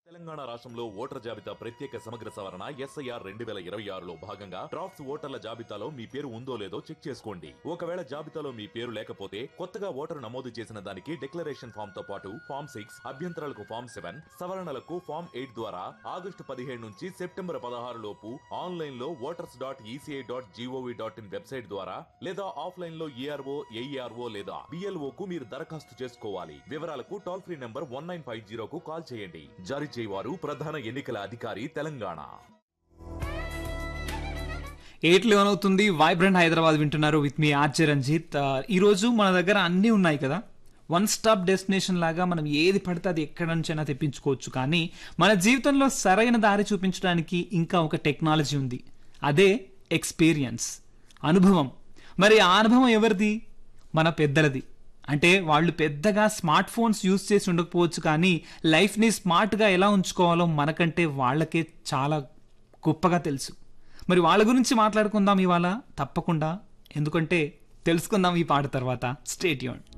తెలంగాణ రాష్ట్రంలో ఓటర్ జాబితా ప్రత్యేక సమగ్ర సవరణ ఎస్ఐఆర్ రెండు వేల ఇరవై ఆరులో భాగంగా డ్రాఫ్ట్స్ ఓటర్ల జాబితాలో మీ పేరు ఉందో లేదో చెక్ చేసుకోండి ఒకవేళ జాబితాలో మీ పేరు లేకపోతే కొత్తగా ఓటరు నమోదు చేసిన దానికి డిక్లరేషన్ ఫామ్ తో పాటు ఫామ్ సిక్స్ అభ్యంతరాలకు ఫామ్ సెవెన్ సవరణలకు ఫామ్ ఎయిట్ ద్వారా ఆగస్టు పదిహేడు నుంచి సెప్టెంబర్ పదహారు లోపు ఆన్లైన్ లో voters dot ECI dot GOV dot in website ద్వారా లేదా ఆఫ్లైన్ లో ఈఆర్ఓ ఏఈఆర్ఓ లేదా బిఎల్ఓ కు మీరు దరఖాస్తు చేసుకోవాలి వివరాలకు toll free number one nine five జీరోకు కాల్ చేయండి జారీ చేయవారు ప్రధాన ఎన్నికల అధికారి తెలంగాణ ఎయిట్ లెవెన్ అవుతుంది వైబ్రెంట్ హైదరాబాద్ వింటున్నారు విత్ మీ ఆర్జే రంజిత్ ఆ, ఈరోజు మన దగ్గర అన్నీ ఉన్నాయి కదా వన్ స్టాప్ డెస్టినేషన్ లాగా మనం ఏది పడితే అది ఎక్కడి నుంచైనా తెప్పించుకోవచ్చు కానీ మన జీవితంలో సరైన దారి చూపించడానికి ఇంకా ఒక టెక్నాలజీ ఉంది అదే ఎక్స్పీరియన్స్ అనుభవం మరి ఆ అనుభవం ఎవరిది మన పెద్దలది అంటే వాళ్ళు పెద్దగా స్మార్ట్ ఫోన్స్ యూజ్ చేసి ఉండకపోవచ్చు కానీ లైఫ్ని స్మార్ట్గా ఎలా ఉంచుకోవాలో మనకంటే వాళ్ళకే చాలా గొప్పగా తెలుసు మరి వాళ్ళ గురించి మాట్లాడుకుందాం ఇవాళ తప్పకుండా ఎందుకంటే తెలుసుకుందాం ఈ పాట తర్వాత స్టేట్ యూన్